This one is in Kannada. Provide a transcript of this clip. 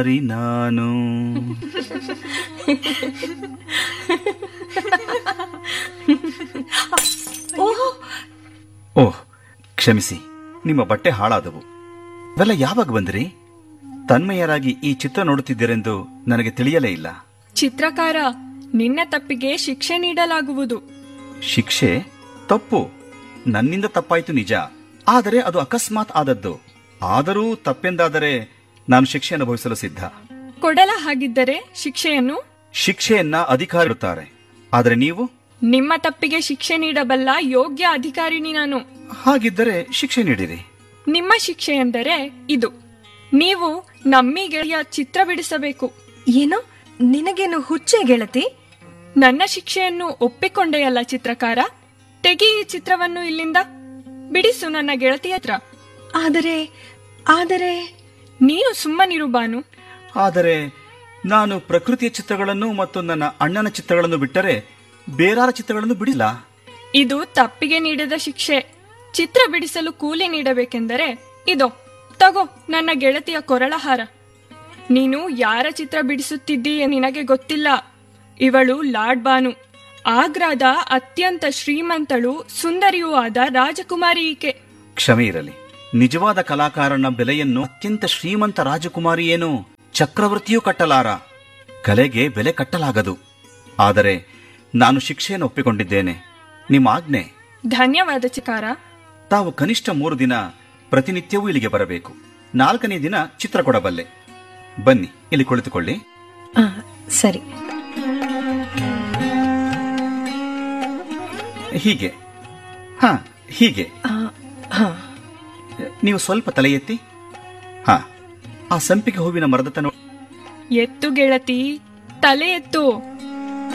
ದಾರಿ ನಾನು ಓಹ್ ಓಹ್ ಕ್ಷಮಿಸಿ ನಿಮ್ಮ ಬಟ್ಟೆ ಹಾಳಾದವು ಇವೆಲ್ಲ ಯಾವಾಗ ಬಂದ್ರಿ ತನ್ಮಯರಾಗಿ ಈ ಚಿತ್ರ ನೋಡುತ್ತಿದ್ದೀರೆಂದು ನನಗೆ ತಿಳಿಯಲೇ ಇಲ್ಲ ಚಿತ್ರಕಾರ ನಿನ್ನ ತಪ್ಪಿಗೆ ಶಿಕ್ಷೆ ನೀಡಲಾಗುವುದು ಶಿಕ್ಷೆ ತಪ್ಪು ನನ್ನಿಂದ ತಪ್ಪಾಯ್ತು ನಿಜ ಆದರೆ ಅದು ಅಕಸ್ಮಾತ್ ಆದದ್ದು ಆದರೂ ತಪ್ಪೆಂದಾದರೆ ನಾನು ಶಿಕ್ಷೆ ಅನುಭವಿಸಲು ಸಿದ್ಧ ಕೊಡಲ ಹಾಗಿದ್ದರೆ ಶಿಕ್ಷೆಯನ್ನು ಶಿಕ್ಷೆಯನ್ನ ಅಧಿಕಾರಿ ಇಡುತ್ತಾರೆ ಆದರೆ ನೀವು ನಿಮ್ಮ ತಪ್ಪಿಗೆ ಶಿಕ್ಷೆ ನೀಡಬಲ್ಲ ಯೋಗ್ಯ ಅಧಿಕಾರಿನಿ ನಾನು ಹಾಗಿದ್ದರೆ ಶಿಕ್ಷೆ ನೀಡಿರಿ ನಿಮ್ಮ ಶಿಕ್ಷೆ ಎಂದರೆ ಇದು ನೀವು ನಮ್ಮಿ ಗೆಳೆಯ ಚಿತ್ರ ಬಿಡಿಸಬೇಕು ಏನು ನಿನಗೇನು ಹುಚ್ಚೆ ಗೆಳತಿ ನನ್ನ ಶಿಕ್ಷೆಯನ್ನು ಒಪ್ಪಿಕೊಂಡೆಯಲ್ಲ ಚಿತ್ರಕಾರ ತೆಗಿ ಈ ಚಿತ್ರವನ್ನು ಇಲ್ಲಿಂದ ಬಿಡಿಸು ನನ್ನ ಗೆಳತಿಯ ಹತ್ರ ಆದರೆ ಆದರೆ ನೀನು ಸುಮ್ಮನಿರು ಬಾನು ಆದರೆ ನಾನು ಪ್ರಕೃತಿಯ ಚಿತ್ರಗಳನ್ನು ಮತ್ತು ನನ್ನ ಅಣ್ಣನ ಚಿತ್ರಗಳನ್ನು ಬಿಟ್ಟರೆ ಬೇರಾರ ಚಿತ್ರಗಳನ್ನು ಬಿಡಿಲ್ಲ ಇದು ತಪ್ಪಿಗೆ ನೀಡಿದ ಶಿಕ್ಷೆ ಚಿತ್ರ ಬಿಡಿಸಲು ಕೂಲಿ ನೀಡಬೇಕೆಂದರೆ ಇದೋ ತಗೋ ನನ್ನ ಗೆಳತಿಯ ಕೊರಳಹಾರ ನೀನು ಯಾರ ಚಿತ್ರ ಬಿಡಿಸುತ್ತಿದ್ದೀಯ ನಿನಗೆ ಗೊತ್ತಿಲ್ಲ ಇವಳು ಲಾಡ್ ಬಾನು ಆಗ್ರಾದ ಅತ್ಯಂತ ಶ್ರೀಮಂತಳು ಸುಂದರಿಯೂ ಆದ ರಾಜಕುಮಾರಿ ಈಕೆ ಕ್ಷಮೆ ಇರಲಿ ನಿಜವಾದ ಕಲಾಕಾರನ ಬೆಲೆಯನ್ನು ಅತ್ಯಂತ ಶ್ರೀಮಂತ ರಾಜಕುಮಾರಿ ಏನು ಚಕ್ರವರ್ತಿಯೂ ಕಟ್ಟಲಾರ ಕಲೆಗೆ ಬೆಲೆ ಕಟ್ಟಲಾಗದು ಆದರೆ ನಾನು ಶಿಕ್ಷೆಯನ್ನು ಒಪ್ಪಿಕೊಂಡಿದ್ದೇನೆ ನಿಮ್ಮ ಆಜ್ಞೆ ಧನ್ಯವಾದ ಚಿಕಾರ ತಾವು ಕನಿಷ್ಠ ಮೂರು ದಿನ ಪ್ರತಿನಿತ್ಯವೂ ಇಲ್ಲಿಗೆ ಬರಬೇಕು ನಾಲ್ಕನೇ ದಿನ ಚಿತ್ರ ಕೊಡಬಲ್ಲೆ ಬನ್ನಿ ಇಲ್ಲಿ ಕುಳಿತುಕೊಳ್ಳಿ ಆ, ಸರಿ ಹೀಗೆ ಹಾ ಹೀಗೆ ಆ, ಹಾ ನೀವು ಸ್ವಲ್ಪ ತಲೆ ಎತ್ತಿ ಹಾ ಆ ಸಂಪಿಗೆ ಹೂವಿನ ಮರದತ್ತ ನೋಡಿ ಎತ್ತು ಗೆಳತಿ ತಲೆ ಎತ್ತು